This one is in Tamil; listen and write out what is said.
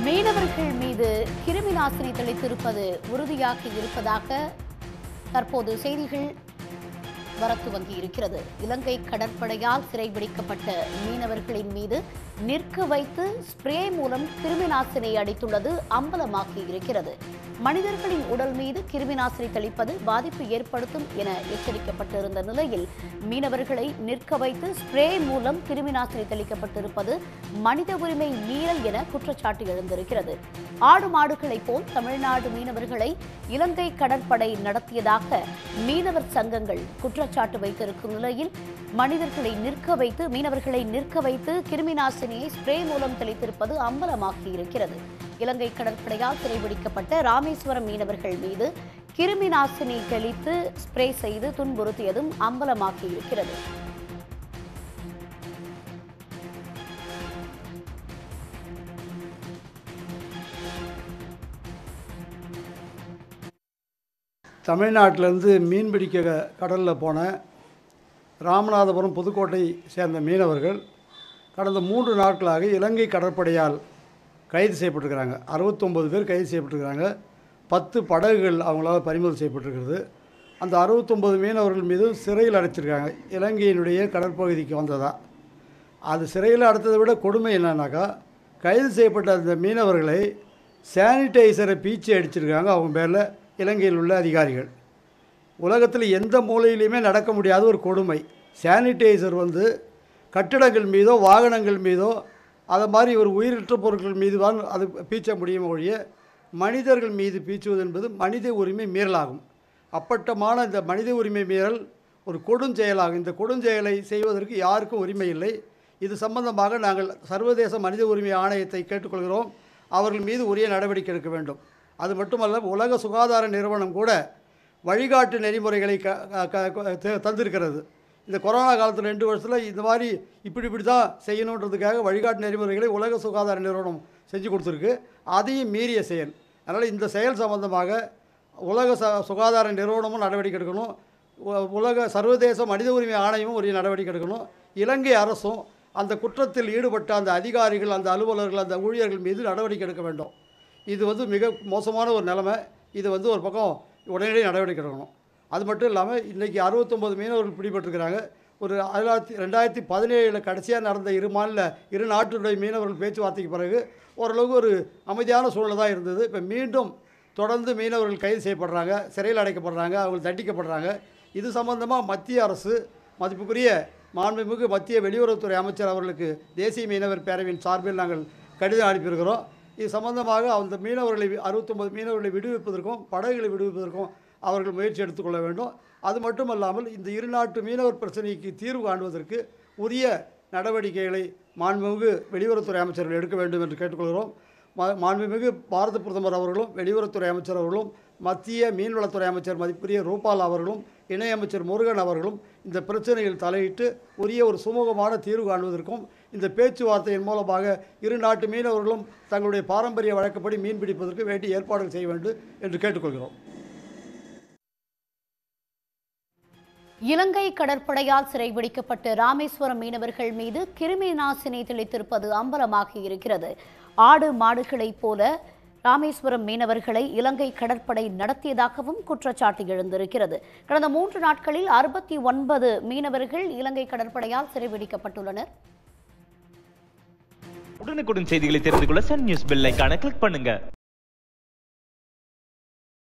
மீனவர்கள் மீது கிருமி நாசினி தெளித்திருப்பது உறுதியாகி இருப்பதாக தற்போது செய்திகள் வரத்து வந்து இருக்கிறது இலங்கை கடற்படையால் சிறைபிடிக்கப்பட்ட மீனவர்களின் மீது நிற்க வைத்து ஸ்ப்ரே மூலம் கிருமி நாசினி அடித்துள்ளது அம்பலமாகி இருக்கிறது மனிதர்களின் உடல் மீது கிருமி நாசினி தெளிப்பது பாதிப்பு ஏற்படுத்தும் என எச்சரிக்கப்பட்டிருந்த நிலையில் மீனவர்களை நிற்க வைத்து ஸ்ப்ரே மூலம் கிருமி நாசினி தெளிக்கப்பட்டிருப்பது மனித உரிமை மீறல் என குற்றச்சாட்டு எழுந்திருக்கிறது ஆடு மாடுகளைப் போல் தமிழ்நாடு மீனவர்களை இலங்கை கடற்படை நடத்தியதாக மீனவர் சங்கங்கள் குற்றச்சாட்டு வைத்திருக்கும் நிலையில் மனிதர்களை நிற்க வைத்து மீனவர்களை நிற்க வைத்து கிருமி நாசினியை ஸ்ப்ரே மூலம் தெளித்திருப்பது அம்பலமாகி இருக்கிறது இலங்கை கடற்படையால் சிறைபிடிக்கப்பட்ட ராமேஸ்வரம் மீனவர்கள் மீது கிருமி நாசினி தெளித்து ஸ்ப்ரே செய்து துன்புறுத்தியதும் அம்பலமாகி இருக்கிறது தமிழ்நாட்டிலேருந்து மீன் பிடிக்க கடலில் போன ராமநாதபுரம் புதுக்கோட்டை சேர்ந்த மீனவர்கள் கடந்த மூன்று நாட்களாக இலங்கை கடற்படையால் கைது செய்யப்பட்டிருக்கிறாங்க அறுபத்தொம்பது பேர் கைது செய்யப்பட்டிருக்கிறாங்க பத்து படகுகள் அவங்களால பறிமுதல் செய்யப்பட்டிருக்கிறது அந்த அறுபத்தொம்பது மீனவர்கள் மீது சிறையில் அடைச்சிருக்காங்க இலங்கையினுடைய கடற்பகுதிக்கு வந்ததா அது சிறையில் அடைத்ததை விட கொடுமை என்னன்னாக்கா கைது செய்யப்பட்ட அந்த மீனவர்களை சானிடைசரை பீச்சி அடிச்சிருக்காங்க அவங்க பேரில் இலங்கையில் உள்ள அதிகாரிகள் உலகத்தில் எந்த மூலையிலையுமே நடக்க முடியாத ஒரு கொடுமை சானிடைசர் வந்து கட்டிடங்கள் மீதோ வாகனங்கள் மீதோ அதை மாதிரி ஒரு உயிரற்ற பொருட்கள் மீது தான் அது பீச்ச முடியும் ஒழிய மனிதர்கள் மீது பீச்சுவது என்பது மனித உரிமை மீறலாகும் அப்பட்டமான இந்த மனித உரிமை மீறல் ஒரு கொடுஞ்செயலாகும் இந்த கொடுஞ்செயலை செய்வதற்கு யாருக்கும் உரிமை இல்லை இது சம்பந்தமாக நாங்கள் சர்வதேச மனித உரிமை ஆணையத்தை கேட்டுக்கொள்கிறோம் அவர்கள் மீது உரிய நடவடிக்கை எடுக்க வேண்டும் அது மட்டுமல்ல உலக சுகாதார நிறுவனம் கூட வழிகாட்டு நெறிமுறைகளை க க- க- த- தந்திருக்கிறது இந்த கொரோனா காலத்தில் ரெண்டு வருஷத்தில் இந்த மாதிரி இப்படி இப்படி தான் செய்யணுன்றதுக்காக வழிகாட்டு நெறிமுறைகளை உலக சுகாதார நிறுவனம் செஞ்சு கொடுத்துருக்கு அதையும் மீறிய செயல் அதனால் இந்த செயல் சம்பந்தமாக உலக ச சுகாதார நிறுவனமும் நடவடிக்கை எடுக்கணும் உ- உலக சர்வதேச மனித உரிமை ஆணையமும் உரிய நடவடிக்கை எடுக்கணும் இலங்கை அரசும் அந்த குற்றத்தில் ஈடுபட்ட அந்த அதிகாரிகள் அந்த அலுவலர்கள் அந்த ஊழியர்கள் மீது நடவடிக்கை எடுக்க வேண்டும் இது வந்து மிக மோசமான ஒரு நிலைமை இது வந்து ஒரு பக்கம் உடனடி நடவடிக்கை எடுக்கணும் அது மட்டும் இல்லாமல் இன்றைக்கி அறுபத்தொம்பது மீனவர்கள் பிடிபட்டிருக்கிறாங்க ஒரு ஆயிரத்தி ரெண்டாயிரத்தி பதினேழில் கடைசியாக நடந்த இரு மாநில இரு நாட்டுடைய மீனவர்கள் பேச்சுவார்த்தைக்கு பிறகு ஓரளவுக்கு ஒரு அமைதியான சூழல் தான் இருந்தது இப்போ மீண்டும் தொடர்ந்து மீனவர்கள் கைது செய்யப்படுறாங்க சிறையில் அடைக்கப்படுறாங்க அவங்க தண்டிக்கப்படுறாங்க இது சம்பந்தமாக மத்திய அரசு மதிப்புக்குரிய மாண்புமிகு மத்திய வெளியுறவுத்துறை அமைச்சர் அவர்களுக்கு தேசிய மீனவர் பேரவையின் சார்பில் நாங்கள் கடிதம் அனுப்பியிருக்கிறோம் இது சம்பந்தமாக அந்த மீனவர்களை அறுபத்தொம்பது மீனவர்களை விடுவிப்பதற்கும் படகுகளை விடுவிப்பதற்கும் அவர்கள் முயற்சி எடுத்துக்கொள்ள வேண்டும் அது மட்டுமல்லாமல் இந்த இரு நாட்டு மீனவர் பிரச்சனைக்கு தீர்வு காணுவதற்கு உரிய நடவடிக்கைகளை மாண்புமிகு வெளியுறவுத்துறை அமைச்சர்கள் எடுக்க வேண்டும் என்று கேட்டுக்கொள்கிறோம் மா- மாண்புமிகு பாரத பிரதமர் அவர்களும் வெளியுறவுத்துறை அமைச்சர் அவர்களும் மத்திய மீன்வளத்துறை அமைச்சர் மதிப்புரிய ரூபால் அவர்களும் இணையமைச்சர் முருகன் அவர்களும் இந்த பிரச்சனையில் தலையிட்டு உரிய ஒரு சுமூகமான தீர்வு காணுவதற்கும் இந்த பேச்சுவார்த்தையின் மூலமாக இரு நாட்டு மீனவர்களும் தங்களுடைய பாரம்பரிய வழக்கப்படி மீன் பிடிப்பதற்கு வேண்டிய ஏற்பாடுகள் செய்ய வேண்டும் என்று கேட்டுக்கொள்கிறோம் இலங்கை கடற்படையால் சிறைபிடிக்கப்பட்ட ராமேஸ்வரம் மீனவர்கள் மீது கிருமி நாசினி தெளித்திருப்பது அம்பலமாகி இருக்கிறது ஆடு மாடுகளைப் போல ராமேஸ்வரம் மீனவர்களை இலங்கை கடற்படை நடத்தியதாகவும் குற்றச்சாட்டு எழுந்திருக்கிறது கடந்த மூன்று நாட்களில் அறுபத்தி ஒன்பது மீனவர்கள் இலங்கை கடற்படையால் சிறைபிடிக்கப்பட்டுள்ளனர் உடனுக்குடன் செய்திகளை தெரிந்து கொள்ள சன் நியூஸ் பெல் ஐகானை கிளிக் பண்ணுங்க